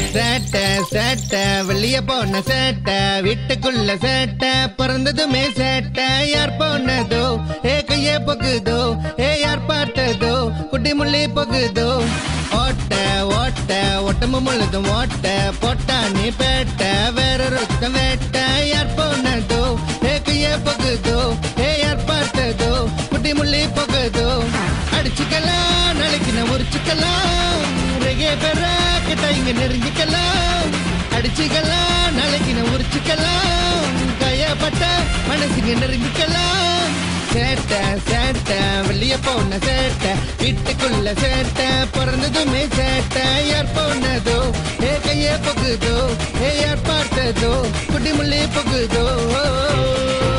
சேட்டை சேட்டை வெளிய போன சேட்டை வீட்டுக்குள்ள சேட்டை பிறந்ததுமே சேட்டை யார் போனதோ ஏ கையே பொகுதோ ஏ யார் பார்த்ததோ குட்டி முள்ளி பொகுதோ ஓட்ட ஓட்ட ஒட்டமும் முழுதும் ஓட்ட போட்டா நீ பேட்ட வேற ரொத்தம் வேட்ட யார் போனதோ ஏ கையே பொகுதோ ஏ யார் பார்த்ததோ குட்டி முள்ளி பொகுதோ அடிச்சுக்கலாம் நாளைக்கு நான் முறிச்சுக்கலாம் ரெகே பெற கிட்ட இங்க நெருங்கிக்கலாம் அடிச்சுக்கலாம் நாளைக்கு நான் உரிச்சுக்கலாம் கையப்பட்ட மனசுக்கு நெருங்கிக்கலாம் சேட்டை சேட்டை வெளிய போன சேட்டை வீட்டுக்குள்ள சேட்டை பிறந்ததுமே சேட்டை யார் போனதோ ஏ கையே பொகுதோ ஏ யார் பார்த்ததோ குடிமுள்ளி பொகுதோ